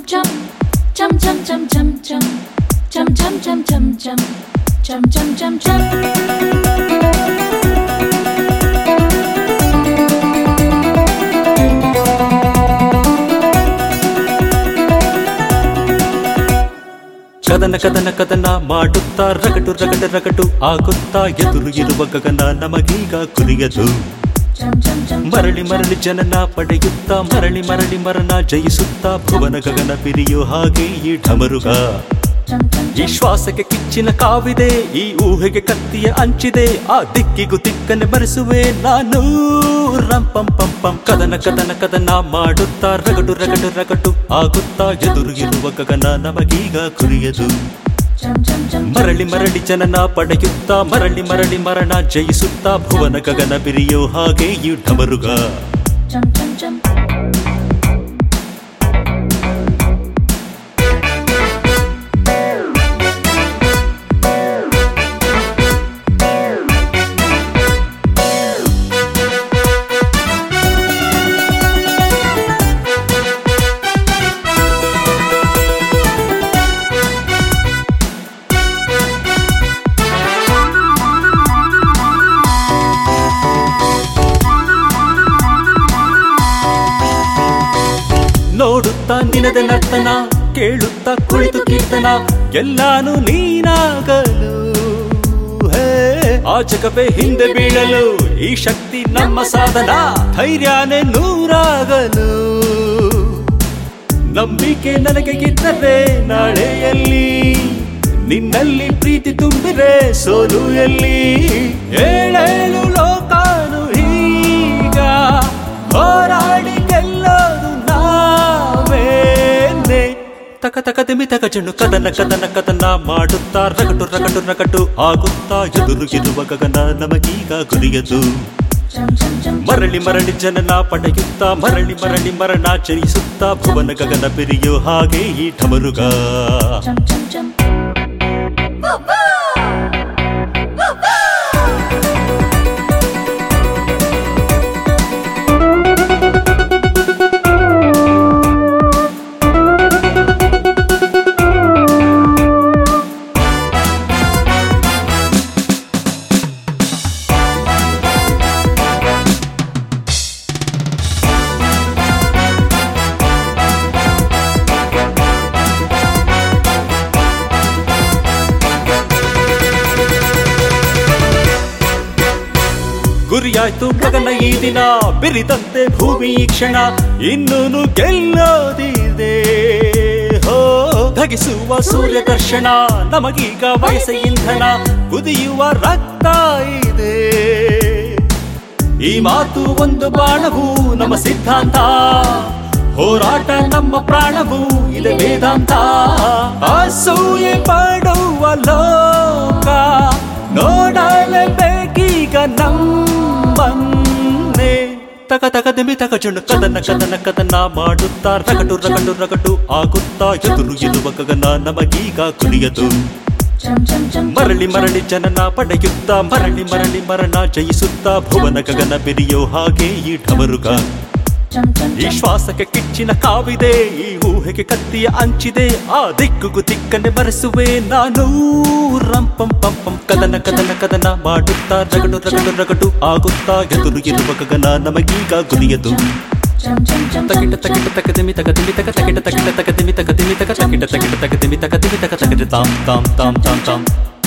chum chum chum chum chum chum chum chum chum chum chum chum chum chum chum ಕದನ ಕದನ ಕದನ ಮಾಡುತ್ತಾ ರಗಟು ರಗಟ ರಗಟು ಆಗುತ್ತಾ ಎದುರು ಇರುವ ಗಗನ ನಮಗೀಗ ಕುರಿಯದು chum chum chum ಮರಳಿ ಮರಳಿ ಜನನ ಪಡೆಯುತ್ತಾ ಮರಳಿ ಮರಳಿ ಮರಣ ಜಯಿಸುತ್ತಾ ಭುವನ ಗಗನ ಬಿರಿಯೋ ಹಾಗೆ ಈ ಢಮರುಗ chum chum ಈ ಶ್ವಾಸಕ್ಕೆ ಕಿಚ್ಚಿನ ಕಾವಿದೆ ಈ ಊಹೆಗೆ ಕತ್ತಿಯ ಅಂಚಿದೆ ಆ ದಿಕ್ಕಿಗೂ ದಿಕ್ಕನೆ ಬರೆಸುವೆ ನಾನು ರಂ ಪಂ ಪಂ ಪಂ ಕದನ ಕದನ ಕದನ ಮಾಡುತ್ತಾ ರಗಡು ರಗಡು ರಗಟು ಆಗುತ್ತಾ ಎದುರು ಇರುವ ಗಗನ ನಮಗೀಗ ಕುರಿಯದು chum chum chum ಮರಳಿ ಮರಳಿ ಜನನ ಪಡೆಯುತ್ತಾ ಮರಳಿ ಮರಳಿ ಮರಣ ಜಯಿಸುತ್ತಾ ಭುವನ ಗಗನ ಬಿರಿಯೋ ಹಾಗೆ ಈ ಢಮರುಗ chum chum chum ನೋಡುತ್ತಾ ನಿನದ ನರ್ತನ ಕೇಳುತ್ತಾ ಕುಳಿತು ಕೀರ್ತನ ಎಲ್ಲಾನು ನೀನಾಗಲು ಹೇ, ಆ ಜಗವೇ ಹಿಂದೆ ಬೀಳಲು ಈ ಶಕ್ತಿ ನಮ್ಮ ಸಾಧನ ಧೈರ್ಯನೇ ನೂರಾಗಲು ನಂಬಿಕೆ ನನಗೆ ಗಿದ್ದರೆ ನಾಳೆಯಲ್ಲಿ ನಿನ್ನಲ್ಲಿ ಪ್ರೀತಿ ತುಂಬಿರೆ ಸೋಲು ಎಲ್ಲಿ ಏಳೇಳು ಲೋಕಾನು ಈಗ ಹೋರಾಡಿ ಗೆಲ್ಲೋದು ನಾವೇನೆ ತಕ ತಕ ತಿಮಿ ತಕ ಚೆಂಡು ಕದನ ಕದನ ಕದನ ಮಾಡುತ್ತಾ ರಗಟು ರಗಟು ರಗಟು ಆಗುತ್ತಾ ಎದುರು ಇರುವ ಗಗನ ನಮಗೀಗ ಗುರಿಯದು chum chum chum ಮರಳಿ ಮರಳಿ ಜನನ ಪಡೆಯುತ್ತಾ ಮರಳಿ ಮರಳಿ ಮರಣ ಚರಿಸುತ್ತಾ ಭುವನ ಗಗನ ಬಿರಿಯೋ ಹಾಗೆ ಈ ಢಮರುಗ chum chum chum ಗುರಿಯಾಯ್ತು ಗಗನ ಈ ದಿನ ಬಿರಿದಂತೆ ಭೂಮಿ ಈ ಕ್ಷಣ ಇನ್ನೂನು ಗೆಲ್ಲೋದಿದೆ ಹೋ ಧಗಿಸುವ ಸೂರ್ಯ ದರ್ಶನ ನಮಗೀಗ ವಯಸ್ಸ ಇಂಧನ ಕುದಿಯುವ ರಕ್ತ ಇದೆ ಈ ಮಾತು ಒಂದು ಬಾಣವು ನಮ್ಮ ಸಿದ್ಧಾಂತ ಹೋರಾಟ ನಮ್ಮ ಪ್ರಾಣವು ಇದೆ ವೇದಾಂತ ಅಸೂಯೆ ಪಡುವ ಲೋಕ ನೋಡಲೇಬೇಕೀಗ ನಂಬನ್ನೇ ತಕ ತಕ ದಿಮಿ ತಕ ಚೆಂಡು ಕದನ ಕದನ ಕದನ ಮಾಡುತ್ತಾ ರಗಟು ರಗಟು ರಗಟು ಆಗುತ್ತಾ ಎದುರು ಇರುವ ಗಗನ ನಮಗೀಗ ಕುರಿಯದು chum chum chum ಮರಳಿ ಮರಳಿ ಜನನ ಪಡೆಯುತ್ತಾ ಮರಳಿ ಮರಳಿ ಮರಣ ಜಯಿಸುತ್ತಾ ಭುವನ ಗಗನ ಬಿರಿಯೋ ಹಾಗೆ ಈ ಢಮರುಗ chum chum ಈ ಶ್ವಾಸಕ್ಕೆ ಕಿಚ್ಚಿನ ಕಾವಿದೆ ಈ ಊಹೆಗೆ ಕತ್ತಿಯ ಅಂಚಿದೆ ಆ ದಿಕ್ಕುಗೂ ದಿಕ್ಕನ್ನೇ ಮರೆಸುವೆ ನಾನು ರಂ ಪಂ ಪಂ ಪಂ ಕದನ ಕದನ ಕದನ ಮಾಡುತ್ತಾ ರಗಡು ರಗಡು ರಗಡು ಆಗುತ್ತಾ ಎದುರು ಇರುವ ಗಗನ ನಮಗೀಗ ಗುರಿಯದು chum chum chum ತಕಿಟ ತಕಿಟ ತಕದಿಮಿ ತಕದಿಮಿ ತಕ ತಕಿಟ ತಕಿಟ ತಕದಿಮಿ ತಕದಿಮಿ ತಕ ತಕಿಟ ತಕಿಟ ತಕದಿಮಿ ತಕದಿಮಿ ತಕ ತಕಿಟ ತಾಂ ತಾಂ ತಾಂ ತಾಂ ತಾಂ